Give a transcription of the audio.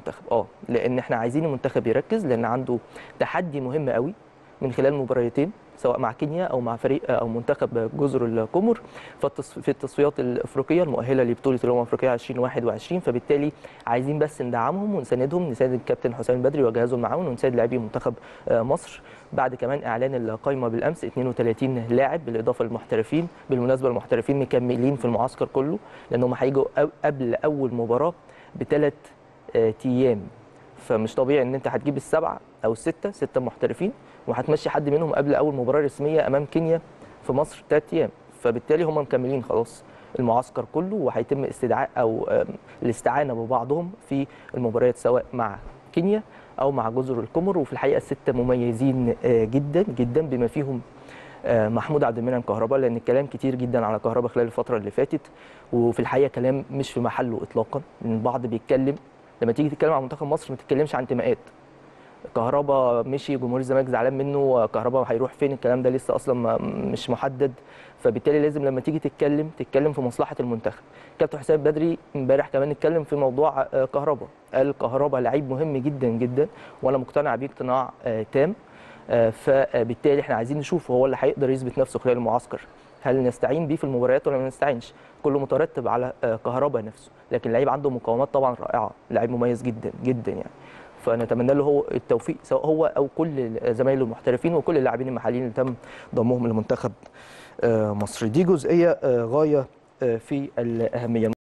المنتخب اه لان احنا عايزين المنتخب يركز لان عنده تحدي مهم قوي من خلال مباريتين سواء مع كينيا او مع فريق او منتخب جزر القمر فالتص- في التصفيات الافريقيه المؤهله لبطوله الامم الافريقيه 2021 فبالتالي عايزين بس ندعمهم ونساندهم نساند الكابتن حسام البدري وجهازه المعاون ونساند لاعبي منتخب آه، مصر بعد كمان اعلان القائمه بالامس 32 لاعب بالاضافه للمحترفين بالمناسبه المحترفين مكملين في المعسكر كله لانهم هيجوا أو- قبل اول مباراه بثلاث ايام فمش طبيعي ان انت هتجيب السبعه او السته سته محترفين وهتمشي حد منهم قبل اول مباراه رسميه امام كينيا في مصر ثلاث ايام فبالتالي هم مكملين خلاص المعسكر كله وهيتم استدعاء او آم، الاستعانه ببعضهم في المباريات سواء مع كينيا او مع جزر القمر وفي الحقيقه السته مميزين آه، جدا جدا بما فيهم آه، محمود عبد المنعم كهربا لان الكلام كتير جدا على كهربا خلال الفتره اللي فاتت وفي الحقيقه كلام مش في محله اطلاقا لان البعض بيتكلم لما تيجي تتكلم عن منتخب مصر ما تتكلمش عن انتماءات كهربا مشي جمهور الزمالك زعلان منه كهربا هيروح فين الكلام ده لسه اصلا ما مش محدد فبالتالي لازم لما تيجي تتكلم تتكلم في مصلحه المنتخب كابتن حسام بدري امبارح كمان اتكلم في موضوع آه، كهربا قال كهربا لعيب مهم جدا جدا وانا مقتنع بيه اقتناع آه، تام آه، فبالتالي احنا عايزين نشوف هو اللي هيقدر يثبت نفسه خلال المعسكر هل نستعين بيه في المباريات ولا ما نستعينش كله مترتب على آه، كهربا نفسه لكن لعيب عنده مقاومات طبعا رائعه لعيب مميز جدا جدا يعني فنتمنى له هو التوفيق سواء هو او كل زمايله المحترفين وكل اللاعبين المحليين اللي تم ضمهم لمنتخب آه، مصر دي جزئيه آه، غايه آه، في الاهميه